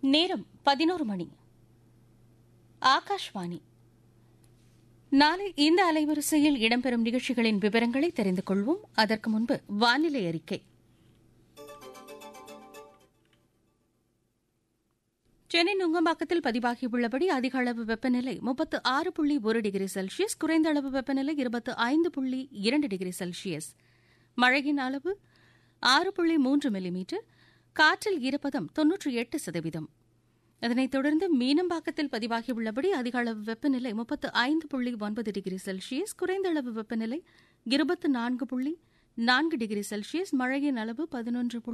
நேரம் பதினோரு மணி ஆகாஷ்வாணி நாளை இந்த அலைவரிசையில் இடம்பெறும் நிகழ்ச்சிகளின் விவரங்களை தெரிந்து கொள்வோம் அதற்கு முன்பு வானிலை அறிக்கை சென்னை நுங்கம்பாக்கத்தில் பதிவாகியுள்ளபடி அதிக அளவு வெப்பநிலை முப்பத்து ஆறு புள்ளி ஒரு டிகிரி செல்சியஸ் குறைந்த அளவு வெப்பநிலை இருபத்து ஐந்து புள்ளி இரண்டு டிகிரி செல்சியஸ் மழையின் அளவு ஆறு புள்ளி மூன்று மில்லிமீட்டர் காற்றில் ஈரப்பதம் தொன்னூற்றி எட்டு சதவீதம் இதனைத் தொடர்ந்து மீனம்பாக்கத்தில் பதிவாகியுள்ளபடி அதிக அளவு வெப்பநிலை முப்பத்து ஐந்து புள்ளி ஒன்பது டிகிரி செல்சியஸ் குறைந்த அளவு வெப்பநிலை இருபத்து நான்கு புள்ளி நான்கு டிகிரி செல்சியஸ் மழையின் அளவு பதினொன்று